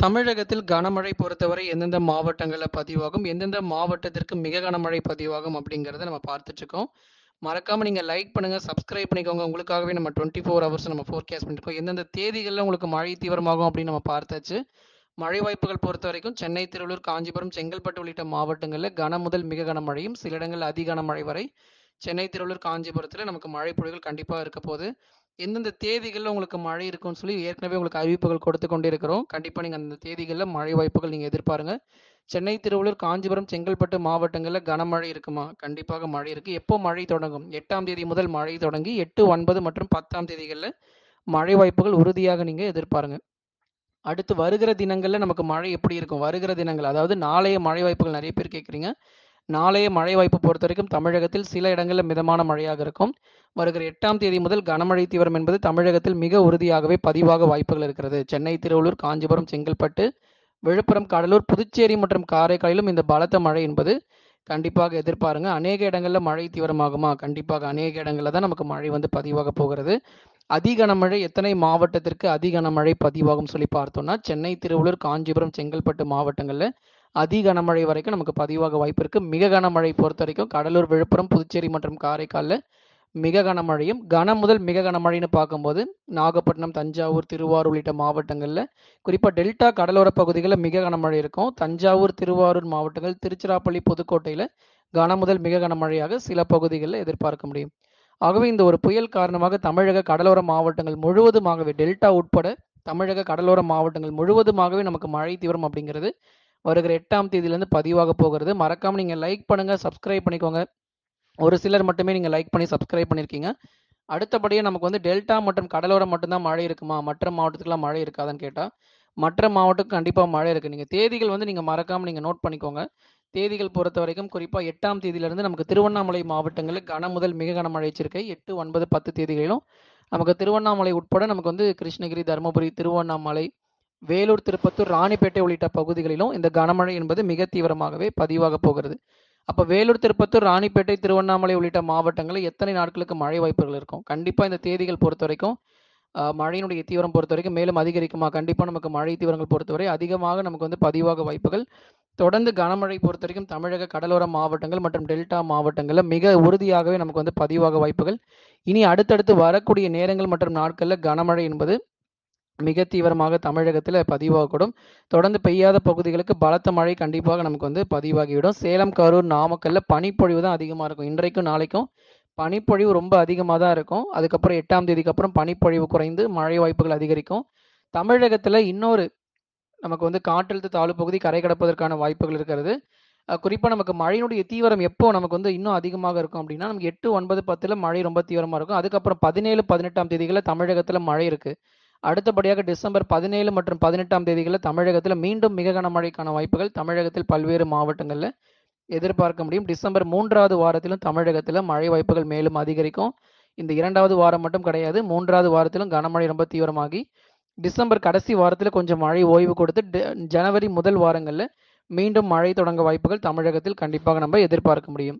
தமிழகத்தில் கனமழை பொறுத்தவரை எந்தெந்த மாவட்டங்கள்ல பதிவாகும்? எந்தெந்த மாவட்டத்திற்கு மிக கனமழை பதிவாகும்? அப்படிங்கிறத நம்ம பார்த்துட்டுருக்கோம். மறக்காம நீங்க லைக் பண்ணுங்க, சப்ஸ்கிரைப் பண்ணிக்கோங்க. உங்களுக்காகவே நம்ம 24 ஹவர்ஸ் நம்ம ஃபோர்காஸ்ட் பண்ணியிருக்கோம். எந்தெந்த தேதிகள்ல உங்களுக்கு மழை தீவிரமாகும் அப்படின்னு நம்ம பார்த்தாச்சு. மழை வாய்ப்புகள் பொறுத்தவரைக்கும் சென்னை, திருவள்ளூர், காஞ்சிபுரம், செங்கல்பட்டு உள்ளிட்ட மாவட்டங்கள்ல கன முதல் மிக கனமழையும், சில இடங்கள்ல அதி கனமழை வரை சென்னை, திருவள்ளூர், காஞ்சிபுரத்துல நமக்கு மழை பொழிவுகள் கண்டிப்பா இருக்க போகுது. எந்தெந்த தேதிகள்ல உங்களுக்கு மழை இருக்கும்னு சொல்லி ஏற்கனவே உங்களுக்கு அறிவிப்புகள் கொடுத்து கொண்டே இருக்கிறோம். கண்டிப்பா நீங்க அந்த தேதிகள்ல மழை வாய்ப்புகள் நீங்க எதிர்பாருங்க. சென்னை, திருவள்ளூர், காஞ்சிபுரம், செங்கல்பட்டு மாவட்டங்கள்ல கனமழை இருக்குமா? கண்டிப்பாக மழை இருக்கு. எப்போ மழை தொடங்கும்? 8ஆம் தேதி முதல் மழை தொடங்கி 8, 9 மற்றும் 10ஆம் தேதிகள்ல மழை வாய்ப்புகள் உறுதியாக நீங்க எதிர்பாருங்க. அடுத்து வருகிற தினங்கள்ல நமக்கு மழை எப்படி இருக்கும்? வருகிற தினங்கள் அதாவது நாளைய மழை வாய்ப்புகள் நெறைய பேர் கேட்கிறீங்க. நாளைய மழை வாய்ப்பு பொறுத்தவரைக்கும் தமிழகத்தில் சில இடங்கள்ல மிதமான மழையாக இருக்கும். வருகிற 8ஆம் தேதி முதல் கனமழை தீவிரம் என்பது தமிழகத்தில் மிக உறுதியாகவே பதிவாக வாய்ப்புகள் இருக்கிறது. சென்னை, திருவள்ளூர், காஞ்சிபுரம், செங்கல்பட்டு, விழுப்புரம், கடலூர், புதுச்சேரி மற்றும் காரைக்காலிலும் இந்த பலத்த மழை என்பது கண்டிப்பாக எதிர்பாருங்க. அநேக இடங்கள்ல மழை தீவிரமாகுமா? கண்டிப்பாக அநேக இடங்கள்ல தான் நமக்கு மழை வந்து பதிவாக போகிறது. அதி கனமழை எத்தனை மாவட்டத்திற்கு அதி கனமழை பதிவாகும்னு சொல்லி பார்த்தோம்னா, சென்னை, திருவள்ளூர், காஞ்சிபுரம், செங்கல்பட்டு மாவட்டங்கள்ல அதி கனமழை வரைக்கும் நமக்கு பதிவாக வாய்ப்பு இருக்கு. மிக கனமழை பொறுத்தவரைக்கும் கடலூர், விழுப்புரம், புதுச்சேரி மற்றும் காரைக்கால்ல மிக கனமழையும், கன முதல் மிக கனமழைன்னு பார்க்கும்போது நாகப்பட்டினம், தஞ்சாவூர், திருவாரூர் உள்ளிட்ட மாவட்டங்கள்ல குறிப்பா டெல்டா கடலோர பகுதிகள்ல மிக கனமழை இருக்கும். தஞ்சாவூர், திருவாரூர் மாவட்டங்கள், திருச்சிராப்பள்ளி, புதுக்கோட்டையில கன முதல் மிக கனமழையாக சில பகுதிகள்ல எதிர்பார்க்க முடியும். ஆகவே இந்த ஒரு புயல் காரணமாக தமிழக கடலோர மாவட்டங்கள் முழுவதுமாகவே டெல்டா உட்பட தமிழக கடலோர மாவட்டங்கள் முழுவதுமாகவே நமக்கு மழை தீவிரம் அப்படிங்கிறது வருகிற 8ஆம் தேதியிலிருந்து பதிவாக போகிறது. மறக்காம நீங்க லைக் பண்ணுங்க, சப்ஸ்கிரைப் பண்ணிக்கோங்க. ஒரு சிலர் மட்டுமே நீங்க லைக் பண்ணி சப்ஸ்கிரைப் பண்ணியிருக்கீங்க. அடுத்தபடியா நமக்கு வந்து டெல்டா மற்றும் கடலோரம் மட்டும் தான் மழை இருக்குமா? மற்ற மாவட்டத்துக்குலாம் மழை இருக்காதான்னு கேட்டா, மற்ற மாவட்டத்துக்கு கண்டிப்பா மழை இருக்கு. நீங்க தேதிகள் வந்து நீங்க மறக்காம நீங்க நோட் பண்ணிக்கோங்க. தேதிகள் பொறுத்தவரைக்கும் குறிப்பா 8ஆம் தேதியிலிருந்து நமக்கு திருவண்ணாமலை மாவட்டங்கள்ல கன முதல் மிக கனமழை எச்சரிக்கை 8, 9, 10 தேதிகளிலும் நமக்கு திருவண்ணாமலை உட்பட நமக்கு வந்து கிருஷ்ணகிரி, தருமபுரி, திருவண்ணாமலை, வேலூர், திருப்பத்தூர், ராணிப்பேட்டை உள்ளிட்ட பகுதிகளிலும் இந்த கனமழை என்பது மிக தீவிரமாகவே பதிவாக போகிறது. அப்ப வேலூர், திருப்பத்தூர், ராணிப்பேட்டை, திருவண்ணாமலை உள்ளிட்ட மாவட்டங்கள்ல எத்தனை நாட்களுக்கு மழை வாய்ப்புகள் இருக்கும்? கண்டிப்பா இந்த தேதிகள் பொறுத்தவரைக்கும் அ மழையினுடைய தீவிரம் பொறுத்தவரைக்கும் மேலும் அதிகரிக்குமா? கண்டிப்பா நமக்கு மழை தீவிரங்கள் பொறுத்தவரை அதிகமாக நமக்கு வந்து பதிவாக வாய்ப்புகள். தொடர்ந்து கனமழை பொறுத்தவரைக்கும் தமிழக கடலோர மாவட்டங்கள் மற்றும் டெல்டா மாவட்டங்கள்ல மிக உறுதியாகவே நமக்கு வந்து பதிவாக வாய்ப்புகள். இனி அடுத்தடுத்து வரக்கூடிய நேரங்கள் மற்றும் நாட்கள்ல கனமழை என்பது மிக தீவிரமாக தமிழகத்தில பதிவாகக்கூடும். தொடர்ந்து பெய்யாத பகுதிகளுக்கு பலத்த மழை கண்டிப்பாக நமக்கு வந்து பதிவாகிவிடும். சேலம், கரூர், நாமக்கல்ல பனிப்பொழிவு தான் அதிகமா இருக்கும். இன்றைக்கும் நாளைக்கும் பனிப்பொழிவு ரொம்ப அதிகமா தான் இருக்கும். அதுக்கப்புறம் 8ஆம் தேதிக்கு அப்புறம் பனிப்பொழிவு குறைந்து மழை வாய்ப்புகள் அதிகரிக்கும். தமிழகத்தில இன்னொரு நமக்கு வந்து காற்றழுத்த தாழ்வு பகுதி கரை கடப்பதற்கான வாய்ப்புகள் இருக்கிறது. அ குறிப்பா நமக்கு மழையினுடைய தீவிரம் எப்போ நமக்கு வந்து இன்னும் அதிகமாக இருக்கும் அப்படின்னா, நமக்கு 8, 9, 10ல மழை ரொம்ப தீவிரமா இருக்கும். அதுக்கப்புறம் 17, 18ஆம் தேதிகள்ல தமிழகத்தில மழை இருக்கு. அடுத்தபடியாக டிசம்பர் 17 மற்றும் 18ஆம் தேதிகள்ல தமிழகத்தில மீண்டும் மிக கனமழைக்கான வாய்ப்புகள் தமிழகத்தில் பல்வேறு மாவட்டங்கள்ல எதிர்பார்க்க முடியும். டிசம்பர் 3வது வாரத்திலும் தமிழகத்தில மழை வாய்ப்புகள் மேலும் அதிகரிக்கும். இந்த 2வது வாரம் மட்டும் கிடையாது. 3வது வாரத்திலும் கனமழை ரொம்ப தீவிரமாகி, டிசம்பர் கடைசி வாரத்தில கொஞ்சம் மழை ஓய்வு கொடுத்து ட ஜனவரி முதல் வாரங்கள்ல மீண்டும் மழை தொடங்க வாய்ப்புகள் தமிழகத்தில் கண்டிப்பாக நம்ம எதிர்பார்க்க முடியும்.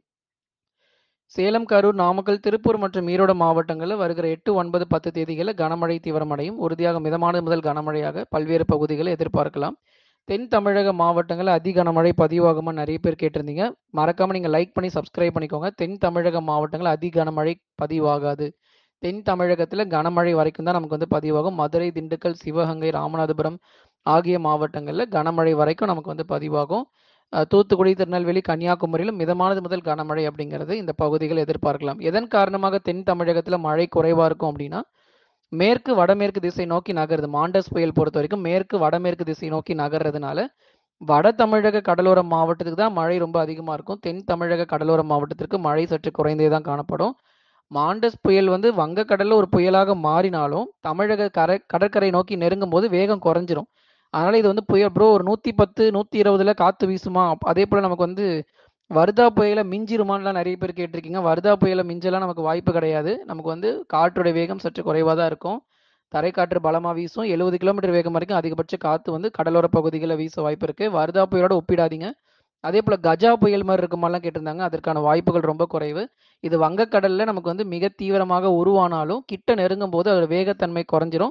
சேலம், கரூர், நாமக்கல், திருப்பூர் மற்றும் ஈரோடு மாவட்டங்கள்ல வருகிற 8, 9, 10 தேதிகள்ல கனமழை தீவிரமடையும். உறுதியாக மிதமானது முதல் கனமழையாக பல்வேறு பகுதிகள எதிர்பார்க்கலாம். தென் தமிழக மாவட்டங்கள்ல அதி கனமழை பதிவாகுமான்னு நெறைய பேர் கேட்டிருந்தீங்க. மறக்காம நீங்க லைக் பண்ணி சப்ஸ்கிரைப் பண்ணிக்கோங்க. தென் தமிழக மாவட்டங்கள்ல அதி கனமழை பதிவாகாது. தென் தமிழகத்தில கனமழை வரைக்கும் தான் நமக்கு வந்து பதிவாகும். மதுரை, திண்டுக்கல், சிவகங்கை, ராமநாதபுரம் ஆகிய மாவட்டங்கள்ல கனமழை வரைக்கும் நமக்கு வந்து பதிவாகும். அ தூத்துக்குடி, திருநெல்வேலி, கன்னியாகுமரியிலும் மிதமானது முதல் கனமழை அப்படிங்கிறது இந்த பகுதிகள் எதிர்பார்க்கலாம். எதன் காரணமாக தென் தமிழகத்தில மழை குறைவா இருக்கும் அப்படின்னா, மேற்கு, வடமேற்கு திசை நோக்கி நகருது. மாண்டஸ் புயல் பொறுத்தவரைக்கும் மேற்கு, வடமேற்கு திசை நோக்கி நகர்றதுனால, வட தமிழக கடலோர மாவட்டத்துக்கு தான் மழை ரொம்ப அதிகமா இருக்கும். தென் தமிழக கடலோர மாவட்டத்திற்கு மழை சற்று குறைந்தே தான் காணப்படும். மாண்டஸ் புயல் வந்து வங்கக்கடல்ல ஒரு புயலாக மாறினாலும், தமிழக கரை கடற்கரை நோக்கி நெருங்கும்போது வேகம் குறைஞ்சிரும். அதனால இது வந்து புயல் ப்ரோ ஒரு 110, 120ல காத்து வீசுமா? அதேபோல நமக்கு வந்து வர்தா புயல மிஞ்சிருமான்லாம் நெறைய பேர் கேட்டிருக்கீங்க. வர்தா புயல மிஞ்சலாம் நமக்கு வாய்ப்பு கிடையாது. நமக்கு வந்து காற்றுடைய வேகம் சற்று குறைவா தான் இருக்கும். தரைக்காற்று பலமா வீசும். 70 கிலோமீட்டர் வேகம் வரைக்கும் அதிகபட்ச காத்து வந்து கடலோர பகுதிகள்ல வீச வாய்ப்பு இருக்கு. வர்தா புயலோட ஒப்பிடாதீங்க. அதேபோல கஜா புயல் மாரி இருக்குமான்லாம் கேட்டிருந்தாங்க. அதற்கான வாய்ப்புகள் ரொம்ப குறைவு. இது வங்கக்கடல்ல நமக்கு வந்து மிக தீவிரமாக உருவானாலும், கிட்ட நெருங்கும்போது அதோட வேகத்தன்மை குறைஞ்சிரும்.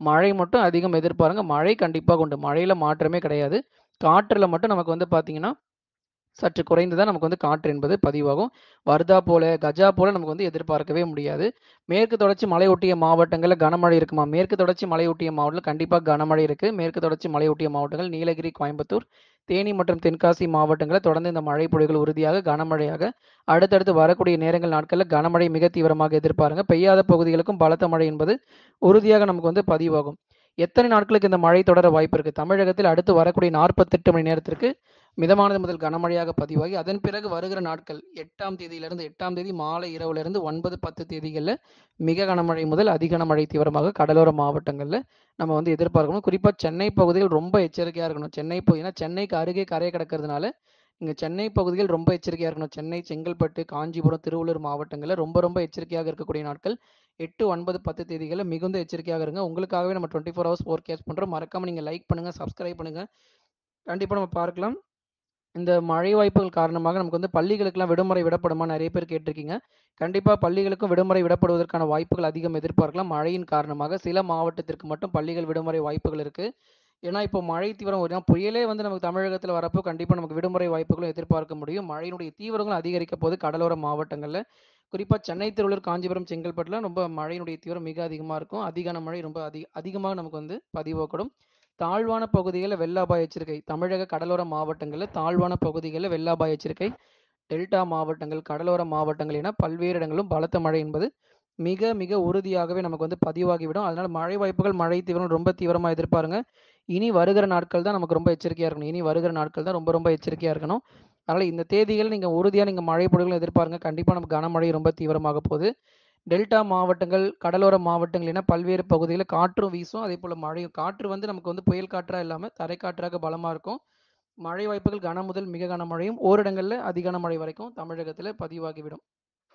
மழை மட்டும் அதிகம் எதிர்பாருங்க. மழை கண்டிப்பாக உண்டு. மழையில மாற்றமே கிடையாது. காற்றுல மட்டும் நமக்கு வந்து பார்த்தீங்கன்னா, சற்று குறைந்து தான் நமக்கு வந்து காற்று என்பது பதிவாகும். வர்தா போல, கஜா போல நமக்கு வந்து எதிர்பார்க்கவே முடியாது. மேற்கு தொடர்ச்சி மலையொட்டிய மாவட்டங்கள்ல கனமழை இருக்குமா? மேற்கு தொடர்ச்சி மலையொட்டிய மாவட்டத்தில கண்டிப்பா கனமழை இருக்கு. மேற்கு தொடர்ச்சி மலையொட்டிய மாவட்டங்கள் நீலகிரி, கோயம்புத்தூர், தேனி மற்றும் தென்காசி மாவட்டங்கள்ல தொடர்ந்து இந்த மழை பொழிவுகள் உறுதியாக கனமழையாக அடுத்தடுத்து வரக்கூடிய நேரங்கள் நாட்கள்ல கனமழை மிக தீவிரமாக எதிர்பாருங்க. பெய்யாத பகுதிகளுக்கும் பலத்த மழை என்பது உறுதியாக நமக்கு வந்து பதிவாகும். எத்தனை நாட்களுக்கு இந்த மழை தொடர வாய்ப்பு இருக்கு? தமிழகத்தில் அடுத்து வரக்கூடிய 48 மணி நேரத்திற்கு மிதமானது முதல் கனமழையாக பதிவாகி, அதன் பிறகு வருகிற நாட்கள் 8ஆம் தேதியிலிருந்து 8ஆம் தேதி மாலை இரவுலேருந்து 9, 10 தேதிகள்ல மிக கனமழை முதல் அதி கனமழை தீவிரமாக கடலோர மாவட்டங்கள்ல நம்ம வந்து எதிர்பார்க்கணும். குறிப்பா சென்னை பகுதிகள் ரொம்ப எச்சரிக்கையா இருக்கணும். சென்னை ப ஏன்னா சென்னைக்கு அருகே கரை கடக்கிறதுனால, இங்க சென்னை பகுதிகள் ரொம்ப எச்சரிக்கையா இருக்கணும். சென்னை, செங்கல்பட்டு, காஞ்சிபுரம், திருவள்ளூர் மாவட்டங்கள்ல ரொம்ப ரொம்ப எச்சரிக்கையாக இருக்கக்கூடிய நாட்கள் 8, 9, 10 தேதிகள்ல மிகுந்த எச்சரிக்கையாக இருங்க. உங்களுக்காகவே நம்ம 24 ஹவர்ஸ் ஃபோர்காஸ்ட் பண்றோம். மறக்காம நீங்க லைக் பண்ணுங்க, சப்ஸ்கிரைப் பண்ணுங்க. கண்டிப்பா நம்ம பார்க்கலாம். இந்த மழை வாய்ப்புகள் காரணமாக நமக்கு வந்து பள்ளிகளுக்கெல்லாம் விடுமுறை விடப்படுமா? நெறைய பேர் கேட்டிருக்கீங்க. கண்டிப்பா பள்ளிகளுக்கும் விடுமுறை விடப்படுவதற்கான வாய்ப்புகள் அதிகம் எதிர்பார்க்கலாம். மழையின் காரணமாக சில மாவட்டத்திற்கு மட்டும் பள்ளிகள் விடுமுறை வாய்ப்புகள் இருக்கு. ஏன்னா, இப்போ மழை தீவிரம் ஏன்னா புயலே வந்து நமக்கு தமிழகத்தில வரப்போ கண்டிப்பா நமக்கு விடுமுறை வாய்ப்புகளும் எதிர்பார்க்க முடியும். மழையினுடைய தீவிரங்களும் அதிகரிக்க போது கடலோர மாவட்டங்கள்ல. குறிப்பா சென்னை, திருவள்ளூர், காஞ்சிபுரம், செங்கல்பட்டுல ரொம்ப மழையினுடைய தீவிரம் மிக அதிகமா இருக்கும். அதி கனமழை ரொம்ப அதி அதிகமாக நமக்கு வந்து பதிவாகக்கூடும். தாழ்வான பகுதிகள்ல வெள்ள அபாய எச்சரிக்கை. தமிழக கடலோர மாவட்டங்கள்ல தாழ்வான பகுதிகள்ல வெள்ள அபாய எச்சரிக்கை. டெல்டா மாவட்டங்கள், கடலோர மாவட்டங்கள் என பல்வேறு இடங்களிலும் பலத்த மழை என்பது மிக மிக உறுதியாகவே நமக்கு வந்து பதிவாகிவிடும். அதனால மழை வாய்ப்புகள், மழை தீவிரம் ரொம்ப தீவிரமா எதிர்பாருங்க. இனி வருகிற நாட்கள் தான் நமக்கு ரொம்ப எச்சரிக்கையா இருக்கணும். இனி வருகிற நாட்கள் தான் ரொம்ப ரொம்ப எச்சரிக்கையா இருக்கணும். அதனால இந்த தேதிகள் நீங்க உறுதியா நீங்க மழை பொழிவுகள எதிர்பாருங்க. கண்டிப்பா நமக்கு கனமழை ரொம்ப தீவிரமாக போது. டெல்டா மாவட்டங்கள், கடலோர மாவட்டங்கள் என பல்வேறு பகுதிகள்ல காற்றும் வீசும். அதேபோல மழையும். காற்று வந்து நமக்கு வந்து புயல் காற்றா இல்லாம தரைக்காற்றாக பலமா இருக்கும். மழை வாய்ப்புகள் கன முதல் மிக கனமழையும், ஓரிடங்கள்ல அதி கனமழை வரைக்கும் தமிழகத்தில பதிவாகிவிடும்.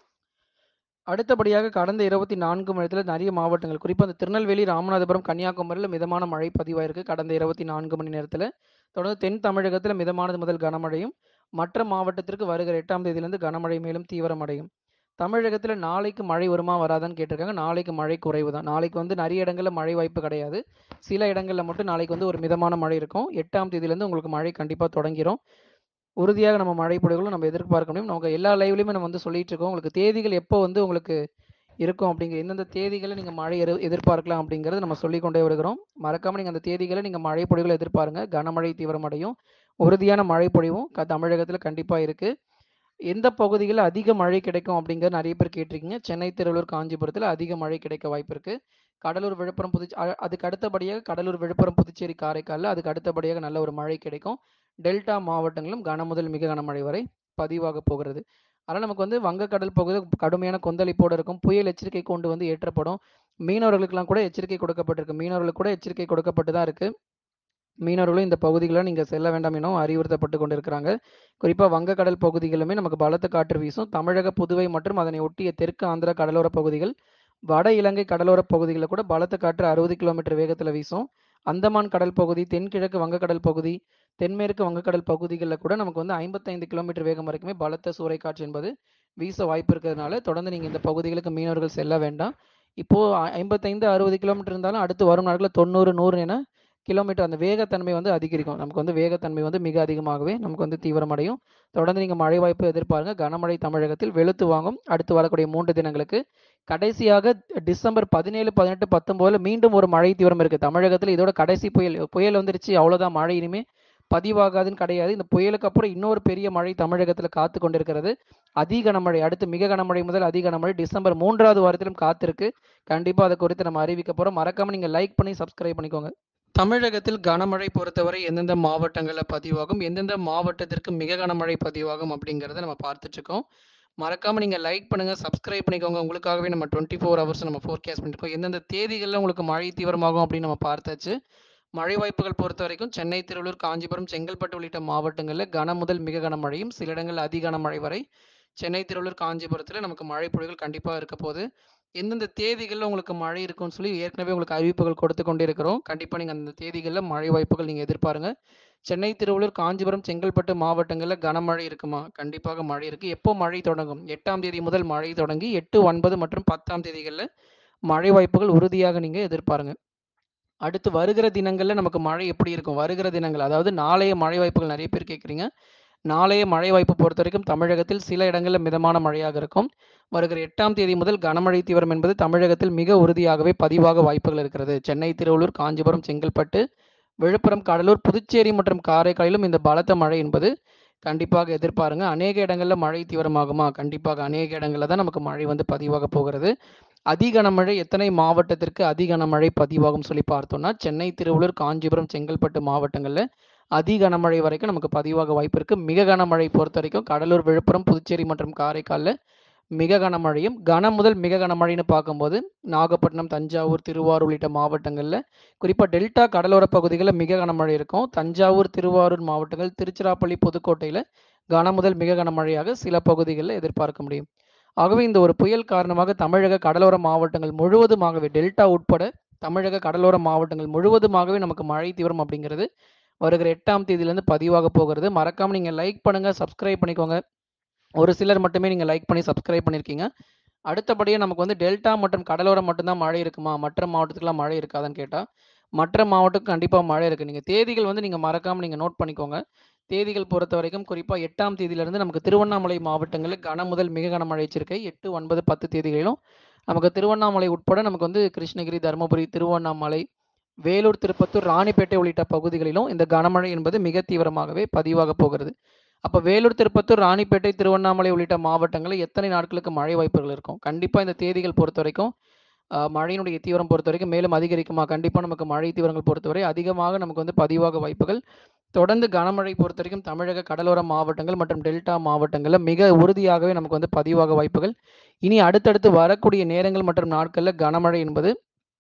அடுத்தபடியாக கடந்த 24 மணி நேரத்தில நிறைய மாவட்டங்கள், குறிப்பா இந்த திருநெல்வேலி, ராமநாதபுரம், கன்னியாகுமரியில மிதமான மழை பதிவாயிருக்கு. கடந்த 24 மணி நேரத்தில. தொடர்ந்து தென் தமிழகத்தில மிதமானது முதல் கனமழையும், மற்ற மாவட்டத்திற்கு வருகிற 8ஆம் தேதியிலிருந்து கனமழை மேலும் தீவிரமடையும். தமிழகத்தில நாளைக்கு மழை வருமா? வராதான்னு கேட்டிருக்காங்க. நாளைக்கு மழை குறைவு தான். நாளைக்கு வந்து நிறைய இடங்கள்ல மழை வாய்ப்பு கிடையாது. சில இடங்கள்ல மட்டும் நாளைக்கு வந்து ஒரு மிதமான மழை இருக்கும். 8ஆம் தேதியிலிருந்து உங்களுக்கு மழை கண்டிப்பா தொடங்கிரும். உறுதியாக நம்ம மழை பொழிவுகளும் நம்ம எதிர்பார்க்க முடியும். நமக்கு எல்லா லைவ்லயுமே நம்ம வந்து சொல்லிட்டு இருக்கோம். உங்களுக்கு தேதிகள் எப்போ வந்து உங்களுக்கு இருக்கும் அப்படிங்கிற எந்தெந்த தேதிகள்ல நீங்க மழை எதிர் எதிர்பார்க்கலாம் அப்படிங்கிறத நம்ம சொல்லிக் கொண்டே வருகிறோம். மறக்காம நீங்க அந்த தேதிகள நீங்க மழை பொழிவுகள எதிர்பாருங்க. கனமழை தீவிரமடையும். உறுதியான மழை பொழிவும் க தமிழகத்தில கண்டிப்பா இருக்கு. எந்த பகுதிகள்ல அதிக மழை கிடைக்கும் அப்படிங்கிறது நிறைய பேர் கேட்டிருக்கீங்க. சென்னை, திருவள்ளூர், காஞ்சிபுரத்தில அதிக மழை கிடைக்க வாய்ப்பு இருக்கு. கடலூர், விழுப்புரம், புதுச் அ அதுக்கு அடுத்தபடியாக கடலூர், விழுப்புரம், புதுச்சேரி, காரைக்கால்ல அதுக்கு அடுத்தபடியாக நல்ல ஒரு மழை கிடைக்கும். டெல்டா மாவட்டங்களும் கன முதல் மிக கனமழை வரை பதிவாக போகிறது. அதனால நமக்கு வந்து வங்கக்கடல் பகுதியில கடுமையான கொந்தளிப்போட இருக்கும். புயல் எச்சரிக்கை கொண்டு வந்து ஏற்றப்படும். மீனவர்களுக்கெல்லாம் கூட எச்சரிக்கை கொடுக்கப்பட்டிருக்கு. மீனவர்களுக்கு கூட எச்சரிக்கை கொடுக்கப்பட்டு தான் இருக்கு. மீனவர்களும் இந்த பகுதிகள நீங்க செல்ல வேண்டாம் எனவும் அறிவுறுத்தப்பட்டு கொண்டிருக்கிறாங்க. குறிப்பா வங்கக்கடல் பகுதிகளிலுமே நமக்கு பலத்த காற்று வீசும். தமிழக, புதுவை மற்றும் அதனை ஒட்டிய தெற்கு ஆந்திரா கடலோர பகுதிகள், வட இலங்கை கடலோர பகுதிகள்ல கூட பலத்த காற்று 60 கிலோமீட்டர் வேகத்தில வீசும். அந்தமான் கடல் பகுதி, தென்கிழக்கு வங்கக்கடல் பகுதி, தென்மேற்கு வங்கக்கடல் பகுதிகள்ல கூட நமக்கு வந்து 55 கிலோமீட்டர் வேகம் வரைக்குமே பலத்த சூறைக்காற்று என்பது வீச வாய்ப்பு இருக்கிறதுனால, தொடர்ந்து நீங்க இந்த பகுதிகளுக்கு மீனவர்கள் செல்ல வேண்டாம். இப்போ 55, 60 கிலோமீட்டர் இருந்தாலும் அடுத்து வரும் நாட்கள்ல 90, 100 என கிலோமீட்டர் அந்த வேகத்தன்மை வந்து அதிகரிக்கும். நமக்கு வந்து வேகத்தன்மை வந்து மிக அதிகமாகவே நமக்கு வந்து தீவிரமடையும். தொடர்ந்து நீங்க மழை வாய்ப்பு எதிர்பாருங்க. கனமழை தமிழகத்தில் வெளுத்து வாங்கும். அடுத்து வரக்கூடிய 3 தினங்களுக்கு. கடைசியாக டிசம்பர் 17, 18, 19ல மீண்டும் ஒரு மழை தீவிரம் இருக்கு. தமிழகத்தில இதோட கடைசி புயல். புயல் வந்துருச்சு அவ்வளோதான் மழை இனிமே பதிவாகாதுன்னு கிடையாது. இந்த புயலுக்கு அப்புறம் இன்னொரு பெரிய மழை தமிழகத்தில காத்துக் கொண்டிருக்கிறது. அதி கனமழை அடுத்து மிக கனமழை முதல் அதி கனமழை டிசம்பர் 3வது வாரத்திலும் காத்திருக்கு. கண்டிப்பா அது குறித்து நம்ம அறிவிக்க போறோம். மறக்காம நீங்க லைக் பண்ணி சப்ஸ்கிரைப் பண்ணிக்கோங்க. தமிழகத்தில் கனமழை பொறுத்தவரை எந்தெந்த மாவட்டங்கள்ல பதிவாகும்? எந்தெந்த மாவட்டத்திற்கு மிக கனமழை பதிவாகும்? அப்படிங்கிறத நம்ம பார்த்துட்டு இருக்கோம். மறக்காம நீங்க லைக் பண்ணுங்க, சப்ஸ்கிரைப் பண்ணிக்கோங்க. உங்களுக்காகவே நம்ம 24 ஹவர்ஸ் நம்ம ஃபோர்காஸ்ட் பண்ணிட்டு இருக்கோம். எந்தெந்த தேதிகள்ல உங்களுக்கு மழை தீவிரமாகும் அப்படின்னு நம்ம பார்த்தாச்சு. மழை வாய்ப்புகள் பொறுத்தவரைக்கும் சென்னை, திருவள்ளூர், காஞ்சிபுரம், செங்கல்பட்டு உள்ளிட்ட மாவட்டங்கள்ல கன முதல் மிக கனமழையும், சில இடங்கள்ல அதி கனமழை வரை சென்னை, திருவள்ளூர், காஞ்சிபுரத்தில நமக்கு மழை பொழிவுகள் கண்டிப்பா இருக்க போது. எந்தெந்த தேதிகள்ல உங்களுக்கு மழை இருக்கும்னு சொல்லி ஏற்கனவே உங்களுக்கு அறிவிப்புகள் கொடுத்து கொண்டே இருக்கிறோம். கண்டிப்பா நீங்க அந்த தேதிகள்ல மழை வாய்ப்புகள் நீங்க எதிர்பாருங்க. சென்னை, திருவள்ளூர், காஞ்சிபுரம், செங்கல்பட்டு மாவட்டங்கள்ல கனமழை இருக்குமா? கண்டிப்பாக மழை இருக்கு. எப்போ மழை தொடங்கும்? 8ஆம் தேதி முதல் மழை தொடங்கி 8, 9 மற்றும் 10ஆம் தேதிகள்ல மழை வாய்ப்புகள் உறுதியாக நீங்க எதிர்பாருங்க. அடுத்து வருகிற தினங்கள்ல நமக்கு மழை எப்படி இருக்கும்? வருகிற தினங்கள் அதாவது நாளைய மழை வாய்ப்புகள் நெறைய பேர் கேட்குறீங்க. நாளைய மழை வாய்ப்பு பொறுத்தவரைக்கும் தமிழகத்தில் சில இடங்கள்ல மிதமான மழையாக இருக்கும். வருகிற 8ஆம் தேதி முதல் கனமழை தீவிரம் என்பது தமிழகத்தில் மிக உறுதியாகவே பதிவாக வாய்ப்புகள் இருக்கிறது. சென்னை, திருவள்ளூர், காஞ்சிபுரம், செங்கல்பட்டு, விழுப்புரம், கடலூர், புதுச்சேரி மற்றும் காரைக்காலிலும் இந்த பலத்த மழை என்பது கண்டிப்பாக எதிர்பாருங்க. அநேக இடங்கள்ல மழை தீவிரமாகுமா? கண்டிப்பாக அநேக இடங்கள்ல தான் நமக்கு மழை வந்து பதிவாக போகிறது. அதி கனமழை எத்தனை மாவட்டத்திற்கு அதி கனமழை பதிவாகும் சொல்லி பார்த்தோம்னா, சென்னை, திருவள்ளூர், காஞ்சிபுரம், செங்கல்பட்டு மாவட்டங்கள்ல அதி கனமழை வரைக்கும் நமக்கு பதிவாக வாய்ப்பு இருக்கு. மிக கனமழை பொறுத்தவரைக்கும் கடலூர், விழுப்புரம், புதுச்சேரி மற்றும் காரைக்கால்ல மிக கனமழையும், கன முதல் மிக கனமழைன்னு பார்க்கும்போது நாகப்பட்டினம், தஞ்சாவூர், திருவாரூர் உள்ளிட்ட மாவட்டங்கள்ல குறிப்பா டெல்டா கடலோர பகுதிகள்ல மிக கனமழை இருக்கும். தஞ்சாவூர், திருவாரூர் மாவட்டங்கள், திருச்சிராப்பள்ளி, புதுக்கோட்டையில கன முதல் மிக கனமழையாக சில பகுதிகள்ல எதிர்பார்க்க முடியும். ஆகவே இந்த ஒரு புயல் காரணமாக தமிழக கடலோர மாவட்டங்கள் முழுவதுமாகவே டெல்டா உட்பட தமிழக கடலோர மாவட்டங்கள் முழுவதுமாகவே நமக்கு மழை தீவிரம் அப்படிங்கிறது வருகிற 8ஆம் தேதியிலிருந்து பதிவாக போகிறது. மறக்காம நீங்க லைக் பண்ணுங்க, சப்ஸ்கிரைப் பண்ணிக்கோங்க. ஒரு சிலர் மட்டுமே நீங்க லைக் பண்ணி சப்ஸ்கிரைப் பண்ணியிருக்கீங்க. அடுத்தபடியா நமக்கு வந்து டெல்டா மற்றும் கடலோரம் மட்டும் தான் மழை இருக்குமா? மற்ற மாவட்டத்துக்குலாம் மழை இருக்காதான்னு கேட்டா, மற்ற மாவட்டத்துக்கு கண்டிப்பா மழை இருக்கு. நீங்க தேதிகள் வந்து நீங்க மறக்காம நீங்க நோட் பண்ணிக்கோங்க. தேதிகள் பொறுத்தவரைக்கும் குறிப்பா 8ஆம் தேதியிலிருந்து நமக்கு திருவண்ணாமலை மாவட்டங்கள்ல கன முதல் மிக கனமழை எச்சரிக்கை 8, 9, 10 தேதிகளிலும் நமக்கு திருவண்ணாமலை உட்பட நமக்கு வந்து கிருஷ்ணகிரி, தருமபுரி, திருவண்ணாமலை, வேலூர், திருப்பத்தூர், ராணிப்பேட்டை உள்ளிட்ட பகுதிகளிலும் இந்த கனமழை என்பது மிக தீவிரமாகவே பதிவாக போகிறது. அப்ப வேலூர், திருப்பத்தூர், ராணிப்பேட்டை, திருவண்ணாமலை உள்ளிட்ட மாவட்டங்கள்ல எத்தனை நாட்களுக்கு மழை வாய்ப்புகள் இருக்கும்? கண்டிப்பா இந்த தேதிகள் பொறுத்தவரைக்கும் அ மழையினுடைய தீவிரம் பொறுத்தவரைக்கும் மேலும் அதிகரிக்குமா? கண்டிப்பா நமக்கு மழை தீவிரங்கள் பொறுத்தவரை அதிகமாக நமக்கு வந்து பதிவாக வாய்ப்புகள். தொடர்ந்து கனமழை பொறுத்தவரைக்கும் தமிழக கடலோர மாவட்டங்கள் மற்றும் டெல்டா மாவட்டங்கள்ல மிக உறுதியாகவே நமக்கு வந்து பதிவாக வாய்ப்புகள். இனி அடுத்தடுத்து வரக்கூடிய நேரங்கள் மற்றும் நாட்கள்ல கனமழை என்பது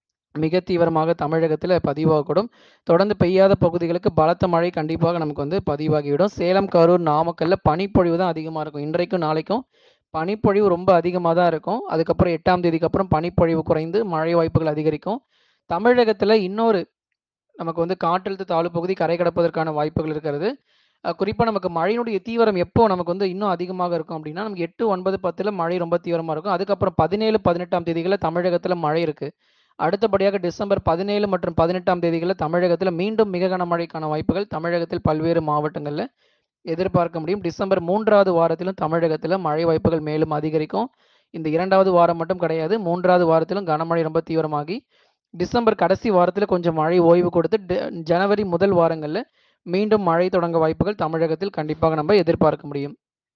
மிக தீவிரமாக தமிழகத்தில பதிவாகக்கூடும். தொடர்ந்து பெய்யாத பகுதிகளுக்கு பலத்த மழை கண்டிப்பாக நமக்கு வந்து பதிவாகிவிடும். சேலம், கரூர், நாமக்கல்ல பனிப்பொழிவு தான் அதிகமா இருக்கும். இன்றைக்கும், நாளைக்கும் பனிப்பொழிவு ரொம்ப அதிகமா தான் இருக்கும். அதுக்கப்புறம் 8ஆம் தேதிக்கு அப்புறம் பனிப்பொழிவு குறைந்து மழை வாய்ப்புகள் அதிகரிக்கும். தமிழகத்தில இன்னொரு நமக்கு வந்து காற்றழுத்த தாழ்வு பகுதி கரை கடப்பதற்கான வாய்ப்புகள் இருக்கிறது. அ குறிப்பா நமக்கு மழையினுடைய தீவிரம் எப்போ நமக்கு வந்து இன்னும் அதிகமாக இருக்கும் அப்படின்னா, நமக்கு 8, 9, 10ல மழை ரொம்ப தீவிரமா இருக்கும். அதுக்கப்புறம் 17, 18ஆம் தேதிகள்ல தமிழகத்தில மழை இருக்கு. அடுத்தபடியாக டிசம்பர் 17 மற்றும் 18ஆம் தேதிகள்ல தமிழகத்தில மீண்டும் மிக கனமழைக்கான வாய்ப்புகள் தமிழகத்தில் பல்வேறு மாவட்டங்கள்ல எதிர்பார்க்க முடியும். டிசம்பர் 3வது வாரத்திலும் தமிழகத்தில மழை வாய்ப்புகள் மேலும் அதிகரிக்கும். இந்த 2வது வாரம் மட்டும் கிடையாது. 3வது வாரத்திலும் கனமழை ரொம்ப தீவிரமாகி, டிசம்பர் கடைசி வாரத்தில கொஞ்சம் மழை ஓய்வு கொடுத்து ட ஜனவரி முதல் வாரங்கள்ல மீண்டும் மழை தொடங்க வாய்ப்புகள் தமிழகத்தில் கண்டிப்பாக நம்ம எதிர்பார்க்க முடியும்.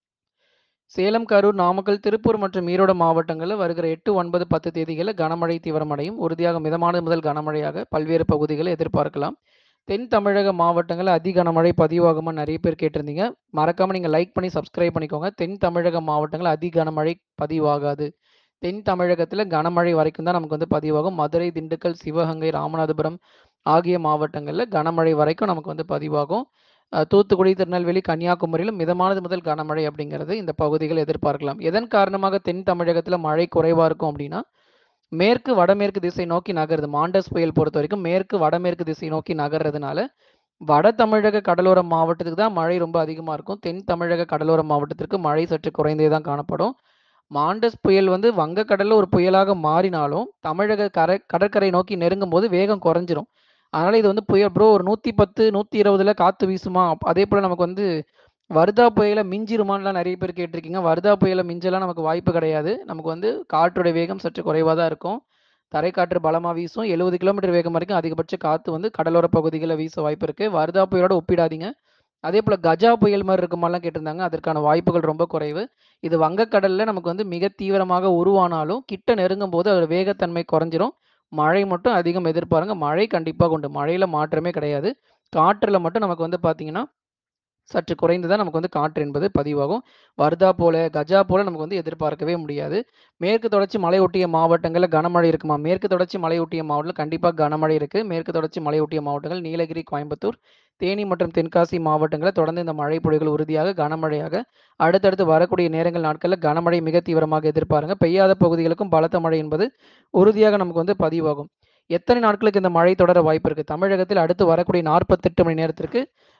சேலம், கரூர், நாமக்கல், திருப்பூர் மற்றும் ஈரோடு மாவட்டங்கள்ல வருகிற 8, 9, 10 தேதிகள்ல கனமழை தீவிரமடையும். உறுதியாக மிதமானது முதல் கனமழையாக பல்வேறு பகுதிகளில் எதிர்பார்க்கலாம். தென் தமிழக மாவட்டங்கள்ல அதி கனமழை பதிவாகுமான்னு நெறைய பேர் கேட்டிருந்தீங்க. மறக்காம நீங்க லைக் பண்ணி சப்ஸ்கிரைப் பண்ணிக்கோங்க. தென் தமிழக மாவட்டங்கள்ல அதி கனமழை பதிவாகாது. தென் தமிழகத்தில கனமழை வரைக்கும் தான் நமக்கு வந்து பதிவாகும். மதுரை, திண்டுக்கல், சிவகங்கை, ராமநாதபுரம் ஆகிய மாவட்டங்கள்ல கனமழை வரைக்கும் நமக்கு வந்து பதிவாகும். அ தூத்துக்குடி, திருநெல்வேலி, கன்னியாகுமரியிலும் மிதமானது முதல் கனமழை அப்படிங்கிறது இந்த பகுதிகள் எதிர்பார்க்கலாம். எதன் காரணமாக தென் தமிழகத்தில மழை குறைவா இருக்கும் அப்படின்னா, மேற்கு, வடமேற்கு திசை நோக்கி நகருது. மாண்டஸ் புயல் பொறுத்தவரைக்கும் மேற்கு, வடமேற்கு திசை நோக்கி நகர்றதுனால, வட தமிழக கடலோர மாவட்டத்துக்கு தான் மழை ரொம்ப அதிகமா இருக்கும். தென் தமிழக கடலோர மாவட்டத்திற்கு மழை சற்று குறைந்தே தான் காணப்படும். மாண்டஸ் புயல் வந்து வங்கக்கடல்ல ஒரு புயலாக மாறினாலும், தமிழக கரை கடற்கரை நோக்கி நெருங்கும்போது வேகம் குறைஞ்சிரும். அதனால இது வந்து புயல் ப்ரோ ஒரு 110, 120ல காத்து வீசுமா? அதேபோல நமக்கு வந்து வர்தா புயல மிஞ்சிருமான்லாம் நெறைய பேர் கேட்டிருக்கீங்க. வர்தா புயல மிஞ்சலாம் நமக்கு வாய்ப்பு கிடையாது. நமக்கு வந்து காற்றுடைய வேகம் சற்று குறைவா தான் இருக்கும். தரைக்காற்று பலமா வீசும். 70 கிலோமீட்டர் வேகம் வரைக்கும் அதிகபட்ச காத்து வந்து கடலோர பகுதிகள்ல வீச வாய்ப்பு இருக்கு. வர்தா புயலோட ஒப்பிடாதீங்க. அதேபோல கஜா புயல் மாரி இருக்குமான்லாம் கேட்டிருந்தாங்க. அதற்கான வாய்ப்புகள் ரொம்ப குறைவு. இது வங்கக்கடல்ல நமக்கு வந்து மிக தீவிரமாக உருவானாலும், கிட்ட நெருங்கும்போது அதோட வேகத்தன்மை குறைஞ்சிரும். மழை மட்டும் அதிகம் எதிர்பாருங்க. மழை கண்டிப்பாக உண்டு. மழையில மாற்றமே கிடையாது. காற்றுல மட்டும் நமக்கு வந்து பார்த்தீங்கன்னா, சற்று குறைந்து தான் நமக்கு வந்து காற்று என்பது பதிவாகும். வர்தா போல, கஜா போல நமக்கு வந்து எதிர்பார்க்கவே முடியாது. மேற்கு தொடர்ச்சி மலையொட்டிய மாவட்டங்கள்ல கனமழை இருக்குமா? மேற்கு தொடர்ச்சி மலையொட்டிய மாவட்டத்தில கண்டிப்பா கனமழை இருக்கு. மேற்கு தொடர்ச்சி மலையொட்டிய மாவட்டங்கள் நீலகிரி, கோயம்புத்தூர், தேனி மற்றும் தென்காசி மாவட்டங்கள்ல தொடர்ந்து இந்த மழை பொழிவுகள் உறுதியாக கனமழையாக அடுத்தடுத்து வரக்கூடிய நேரங்கள், நாட்கள்ல கனமழை மிக தீவிரமாக எதிர்பாருங்க. பெய்யாத பகுதிகளுக்கும் பலத்த மழை என்பது உறுதியாக நமக்கு வந்து பதிவாகும். எத்தனை நாட்களுக்கு இந்த மழை தொடர வாய்ப்பு இருக்கு? தமிழகத்தில் அடுத்து வரக்கூடிய 48 மணி நேரத்திற்கு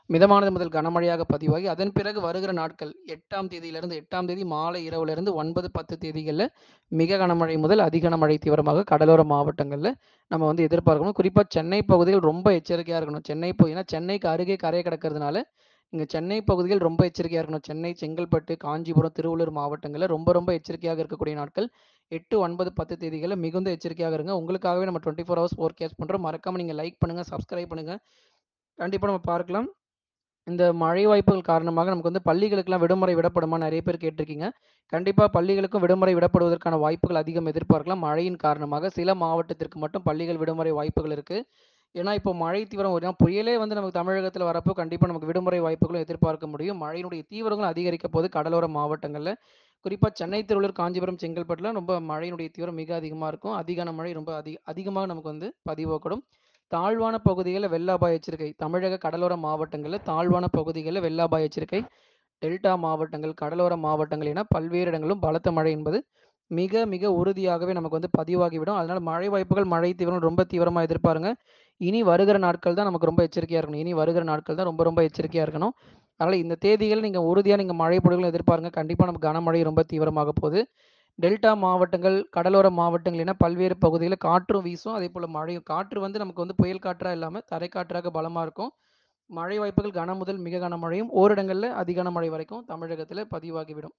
மிதமானது முதல் கனமழையாக பதிவாகி அதன் பிறகு வருகிற நாட்கள் எட்டாம் தேதியிலிருந்து எட்டாம் தேதி மாலை இரவுலேருந்து ஒன்பது பத்து தேதிகளில் மிக கனமழை முதல் அதி கனமழை தீவிரமாக கடலோர மாவட்டங்களில் நம்ம வந்து எதிர்பார்க்கணும் குறிப்பாக சென்னை பகுதிகள் ரொம்ப எச்சரிக்கையாக இருக்கணும் சென்னை பகுதி ஏன்னா சென்னைக்கு அருகே கரை கிடக்கிறதுனால இங்கே சென்னை பகுதிகள் ரொம்ப எச்சரிக்கையாக இருக்கணும் சென்னை செங்கல்பட்டு காஞ்சிபுரம் திருவள்ளூர் மாவட்டங்களில் ரொம்ப ரொம்ப எச்சரிக்கையாக இருக்கக்கூடிய நாட்கள் எட்டு ஒன்பது பத்து தேதிகளில் மிகுந்த எச்சரிக்கையாக இருங்க உங்களுக்காகவே நம்ம டுவெண்ட்டி ஃபோர் ஹவர்ஸ் ஃபோர்கேஸ்ட் பண்ணுறோம் மறக்காமல் நீங்கள் லைக் பண்ணுங்கள் சப்ஸ்கிரைப் பண்ணுங்கள் கண்டிப்பாக நம்ம பார்க்கலாம் இந்த மழை வாய்ப்புகள் காரணமாக நமக்கு வந்து பள்ளிகளுக்கெல்லாம் விடுமுறை விடப்படுமா நிறைய பேர் கேட்டிருக்கீங்க கண்டிப்பாக பள்ளிகளுக்கும் விடுமுறை விடப்படுவதற்கான வாய்ப்புகள் அதிகம் எதிர்பார்க்கலாம் மழையின் காரணமாக சில மாவட்டத்திற்கு மட்டும் பள்ளிகள் விடுமுறை வாய்ப்புகள் இருக்குது ஏன்னா இப்போ மழை தீவிரம் ஏன்னா புயலே வந்து நமக்கு தமிழகத்தில் வரப்போ கண்டிப்பாக நமக்கு விடுமுறை வாய்ப்புகளும் எதிர்பார்க்க முடியும் மழையினுடைய தீவிரங்களும் அதிகரிக்க போது கடலோர மாவட்டங்களில் குறிப்பாக சென்னை திருவள்ளூர் காஞ்சிபுரம் செங்கல்பட்டுல ரொம்ப மழையினுடைய தீவிரம் மிக அதிகமாக இருக்கும் அதிகான மழை ரொம்ப அதிக அதிகமாக நமக்கு வந்து பதிவாகக்கூடும் தாழ்வான பகுதிகளில் வெள்ள அபாய எச்சரிக்கை தமிழக கடலோர மாவட்டங்களில் தாழ்வான பகுதிகளில் வெள்ள அபாய எச்சரிக்கை டெல்டா மாவட்டங்கள் கடலோர மாவட்டங்கள் என பல்வேறு இடங்களும் பலத்த மழை என்பது மிக மிக உறுதியாகவே நமக்கு வந்து பதிவாகிவிடும் அதனால மழை வாய்ப்புகள் மழை தீவிரம் ரொம்ப தீவிரமாக எதிர்பாருங்க இனி வருகிற நாட்கள் தான் நமக்கு ரொம்ப எச்சரிக்கையாக இருக்கணும் இனி வருகிற நாட்கள் தான் ரொம்ப ரொம்ப எச்சரிக்கையாக இருக்கணும் அதனால் இந்த தேதிகள் நீங்கள் உறுதியாக நீங்கள் மழை பொருட்கள் எதிர்பாருங்க கண்டிப்பாக நமக்கு கனமழை ரொம்ப தீவிரமாக போகுது டெல்டா மாவட்டங்கள் கடலோர மாவட்டங்கள் என பல்வேறு பகுதிகளில் காற்றும் வீசும் அதே போல் மழையும் காற்று வந்து நமக்கு வந்து புயல் காற்றாக இல்லாமல் தரைக்காற்றாக பலமாக இருக்கும் மழை வாய்ப்புகள் கன முதல் மிக கனமழையும் ஓரிடங்களில் அதிகான மழை வரைக்கும் தமிழகத்தில் பதிவாகிவிடும்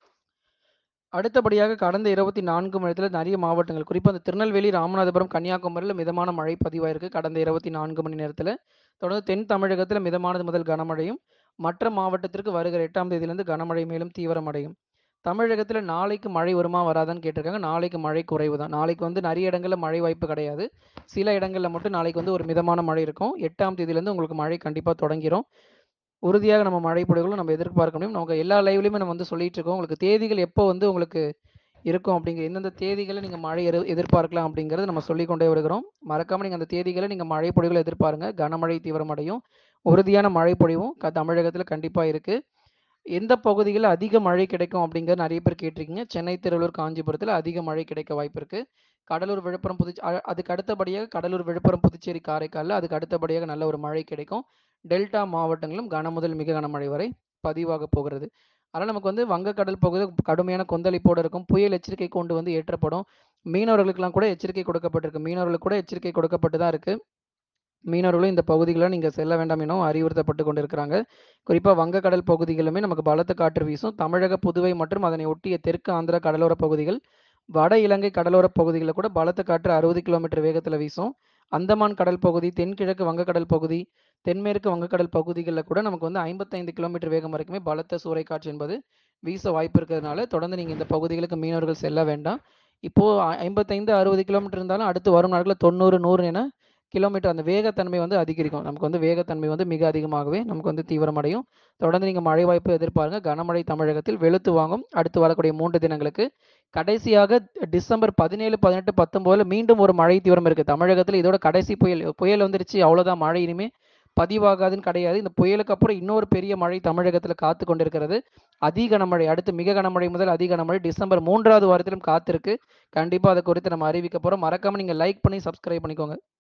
அடுத்தபடியாக கடந்த இருபத்தி நான்கு மணி நேரத்தில் நிறைய மாவட்டங்கள் குறிப்பாக அந்த திருநெல்வேலி ராமநாதபுரம் கன்னியாகுமரியில் மிதமான மழை பதிவாயிருக்கு கடந்த இருபத்தி நான்கு மணி நேரத்தில் தொடர்ந்து தென் தமிழகத்தில் மிதமானது முதல் கனமழையும் மற்ற மாவட்டத்திற்கு வருகிற எட்டாம் தேதியிலிருந்து கனமழை மேலும் தீவிரமடையும் தமிழகத்தில் நாளைக்கு மழை வருமா வராதான்னு கேட்டிருக்காங்க நாளைக்கு மழை குறைவு தான் நாளைக்கு வந்து நிறைய இடங்களில் மழை வாய்ப்பு கிடையாது சில இடங்களில் மட்டும் நாளைக்கு வந்து ஒரு மிதமான மழை இருக்கும் எட்டாம் தேதியிலேருந்து உங்களுக்கு மழை கண்டிப்பாக தொடங்கிரும் உறுதியாக நம்ம மழை பொழிவுகளும் நம்ம எதிர்பார்க்க முடியும் நமக்கு எல்லா லைவ்லையுமே நம்ம வந்து சொல்லிட்டு இருக்கோம் உங்களுக்கு தேதிகள் எப்போ வந்து உங்களுக்கு இருக்கும் அப்படிங்கிற எந்தெந்த தேதிகளை நீங்கள் மழை எதிர் எதிர்பார்க்கலாம் அப்படிங்கிறது நம்ம சொல்லிக்கொண்டே வருகிறோம் மறக்காமல் நீங்கள் அந்த தேதிகளை நீங்கள் மழை பொழிவுகளை எதிர்பாருங்க கனமழை தீவிரமடையும் உறுதியான மழை பொழிவும் க தமிழகத்தில் கண்டிப்பாக இருக்குது எந்த பகுதிகளில் அதிக மழை கிடைக்கும் அப்படிங்கிறது நிறைய பேர் கேட்டிருக்கீங்க சென்னை திருவள்ளூர் காஞ்சிபுரத்தில் அதிக மழை கிடைக்க வாய்ப்பு இருக்குது கடலூர் விழுப்புரம் புதுச்சே அ- அதுக்கு அடுத்தபடியாக கடலூர் விழுப்புரம் புதுச்சேரி காரைக்காலில் அதுக்கு அடுத்தபடியாக நல்ல ஒரு மழை கிடைக்கும் டெல்டா மாவட்டங்களும் கன முதல் மிக கனமழை வரை பதிவாக போகிறது அதனால் நமக்கு வந்து வங்கக்கடல் பகுதி கடுமையான கொந்தளிப்போடு இருக்கும் புயல் எச்சரிக்கை கொண்டு வந்து ஏற்றப்படும் மீனவர்களுக்கெல்லாம் கூட எச்சரிக்கை கொடுக்கப்பட்டிருக்கு மீனவர்களுக்கு கூட எச்சரிக்கை கொடுக்கப்பட்டு தான் இருக்குது மீனவர்களும் இந்த பகுதிகளில் நீங்கள் செல்ல வேண்டாம் எனவும் அறிவுறுத்தப்பட்டு கொண்டிருக்கிறாங்க குறிப்பாக வங்கக்கடல் பகுதிகளுமே நமக்கு பலத்த காற்று வீசும் தமிழக புதுவை மற்றும் அதனை ஒட்டிய தெற்கு ஆந்திரா கடலோர பகுதிகள் வட இலங்கை கடலோர பகுதிகளில் கூட பலத்த காற்று அறுபது கிலோமீட்டர் வேகத்தில் வீசும் அந்தமான் கடல் பகுதி தென்கிழக்கு வங்கக்கடல் பகுதி தென்மேற்கு வங்கக்கடல் பகுதிகளில் கூட நமக்கு வந்து ஐம்பத்தைந்து கிலோமீட்டர் வேகம் வரைக்குமே பலத்த சூறைக்காற்று என்பது வீச வாய்ப்பு இருக்கிறதுனால தொடர்ந்து நீங்கள் இந்த பகுதிகளுக்கு மீனவர்கள் செல்ல வேண்டாம் இப்போது ஐம்பத்தைந்து அறுபது கிலோமீட்டர் இருந்தாலும் அடுத்து வரும் நாட்களில் தொண்ணூறு நூறு என கிலோமீட்டர் அந்த வேகத்தன்மை வந்து அதிகரிக்கும் நமக்கு வந்து வேகத்தன்மை வந்து மிக அதிகமாகவே நமக்கு வந்து தீவிரமடையும் தொடர்ந்து நீங்கள் மழை வாய்ப்பு எதிர்பாருங்க கனமழை தமிழகத்தில் வெளுத்து வாங்கும் அடுத்து வரக்கூடிய மூன்று தினங்களுக்கு கடைசியாக டிசம்பர் பதினேழு பதினெட்டு பத்தொம்போதுல மீண்டும் ஒரு மழை தீவிரம் இருக்கு தமிழகத்தில் இதோட கடைசி புயல் புயல் வந்துருச்சு அவ்வளோதான் மழை இனிமே பதிவாகாதுன்னு கிடையாது இந்த புயலுக்கு அப்புறம் இன்னொரு பெரிய மழை தமிழகத்தில் காத்து கொண்டிருக்கிறது அதி கனமழை அடுத்து மிக கனமழை முதல் அதி கனமழை டிசம்பர் மூன்றாவது வாரத்திலும் காத்திருக்கு கண்டிப்பாக அதை குறித்து நம்ம அறிவிக்க போகிறோம் மறக்காம நீங்கள் லைக் பண்ணி சப்ஸ்கிரைப் பண்ணிக்கோங்க